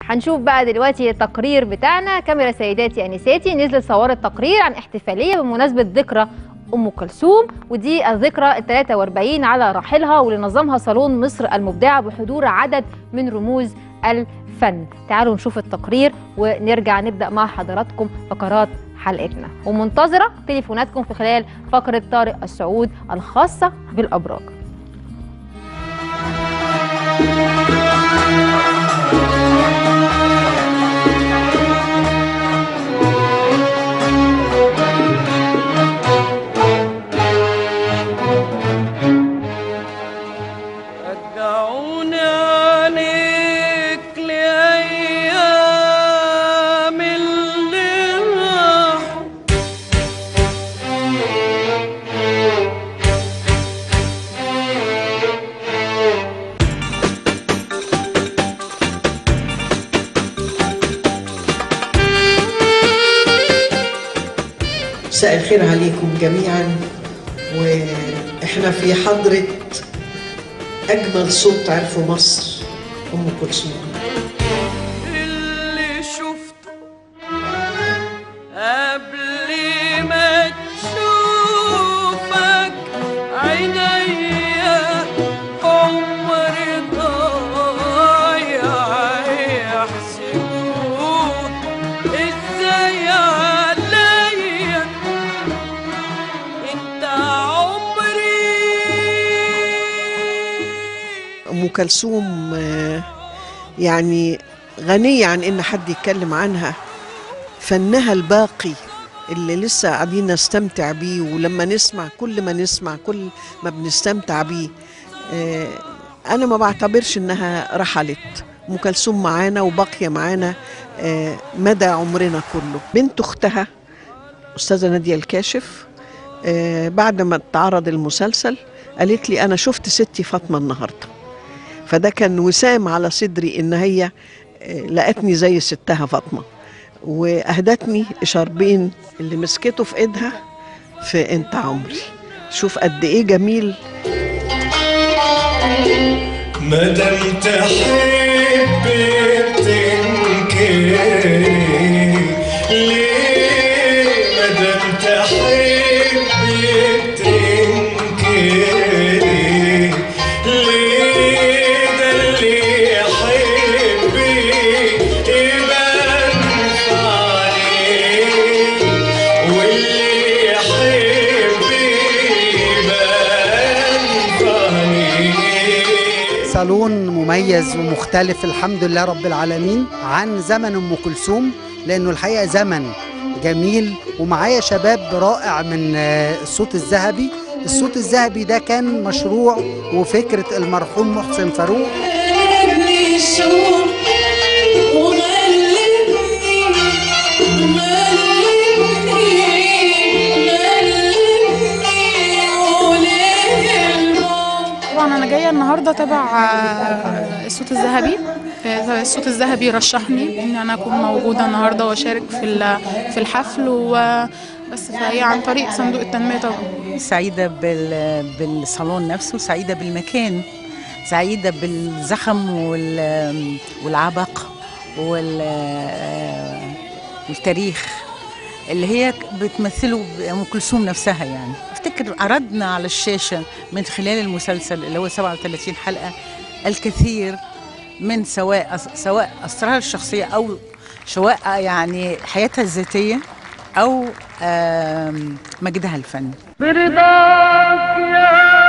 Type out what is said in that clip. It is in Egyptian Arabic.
هنشوف بقى دلوقتي التقرير بتاعنا كاميرا سيداتي انساتي نزلت صورت تقرير عن احتفاليه بمناسبه ذكرى ام كلثوم ودي الذكرى ال 43 على راحلها واللي نظمها صالون مصر المبدعه بحضور عدد من رموز الفن تعالوا نشوف التقرير ونرجع نبدا مع حضراتكم فقرات حلقتنا ومنتظره تليفوناتكم في خلال فقره طارق السعود الخاصه بالابراج رجعوني عليك لأيام اللي راحوا مساء الخير عليكم جميعا واحنا في حضرة أجمل صوت عرفه مصر أم كلثوم اللي شفته قبل ما تشوفك عينيا عمري ضايع يحسبوه ازاي عليا انت عمري أم كلثوم آه، يعني غنية عن إن حد يتكلم عنها فنها الباقي اللي لسه قاعدين نستمتع بيه ولما نسمع كل ما نسمع كل ما بنستمتع بيه آه، أنا ما بعتبرش إنها رحلت أم كلثوم معانا وباقية معانا آه، مدى عمرنا كله بنت أختها أستاذة نادية الكاشف آه، بعد ما اتعرض المسلسل قالت لي أنا شفت ستي فاطمة النهاردة فده كان وسام على صدري إن هي آه، لقتني زي ستها فاطمة وأهدتني شربين اللي مسكته في إيدها في أنت عمري شوف قد إيه جميل مادام تحب تنكري ليه مادام تحب تنكري ليه ده اللي يحب يبان في عليه واللي يحب يبان في عليه صالون مميز ومختلف الحمد لله رب العالمين عن زمن ام كلثوم لانه الحقيقه زمن جميل ومعايا شباب رائع من آه، الصوت الذهبي الصوت الذهبي ده كان مشروع وفكره المرحوم محسن فاروق غلبني الشوق وغلبني غلبني غلبني وليه الموت طبعا انا جايه النهارده تبع آه، الصوت الذهبي آه، الصوت الذهبي رشحني ان انا اكون موجوده النهارده واشارك في ال- في الحفل وبس فهي عن طريق صندوق التنميه طبعا سعيدة بال... بالصالون نفسه سعيدة بالمكان سعيدة بالزخم وال... والعبق وال... والتاريخ اللي هي بتمثله أم كلثوم نفسها يعني افتكر عرضنا على الشاشة من خلال المسلسل اللي هو 37 حلقة الكثير من سواء سواء أسرارها الشخصية أو سواء يعني حياتها الذاتية أو آم، مجدها الفني برضاك يا